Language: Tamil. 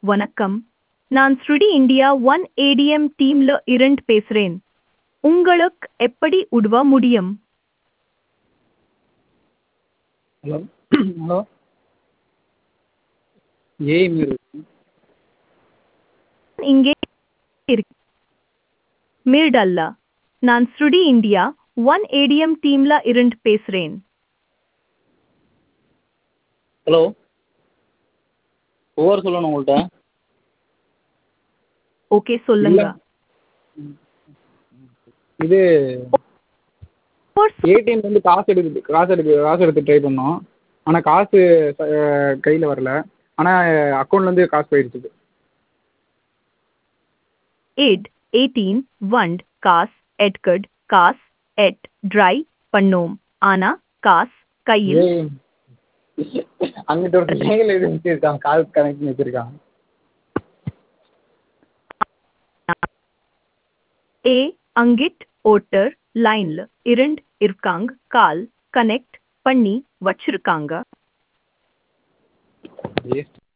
வணக்கம் நான் ஸ்ருடி இந்தியா ஒன் ஏடிஎம் டீம்ல இருந்து பேசுறேன் உங்களுக்கு எப்படி உதவ முடியும் ஹலோ ஹலோ ஏஎம்யூ இங்கே இருக்கு மீர்டல்ல நான் ஸ்ருடி இந்தியா ஒன் ஏடிஎம் டீம்ல இருந்து பேசுறேன் ஹலோ ஓவர் சொல்லணும் உங்கள்கிட்ட ஓகே சொல்லுங்க இது Or ஏடிஎம்லேருந்து காசு எடுக்குது காசு எடுக்க காசு எடுக்க ட்ரை பண்ணோம் ஆனால் காசு கையில் வரல ஆனால் அக்கௌண்ட்லேருந்து காசு போயிடுச்சு எட் எயிட்டீன் வண்ட் காஸ் எட்கட் காஸ் எட் ட்ரை பண்ணோம் ஆனா காஸ் கையில் ஏய் அங்கிட்ட ஒரு கையில் இது வச்சுருக்கான் காசு கனெக்ட் பண்ணி வச்சுருக்கான் ஏ அங்கிட் ஓட்டர் லைன்ல இரண்டு இருக்காங்க கால் கனெக்ட் பண்ணி வச்சிருக்காங்க வேஸ்ட்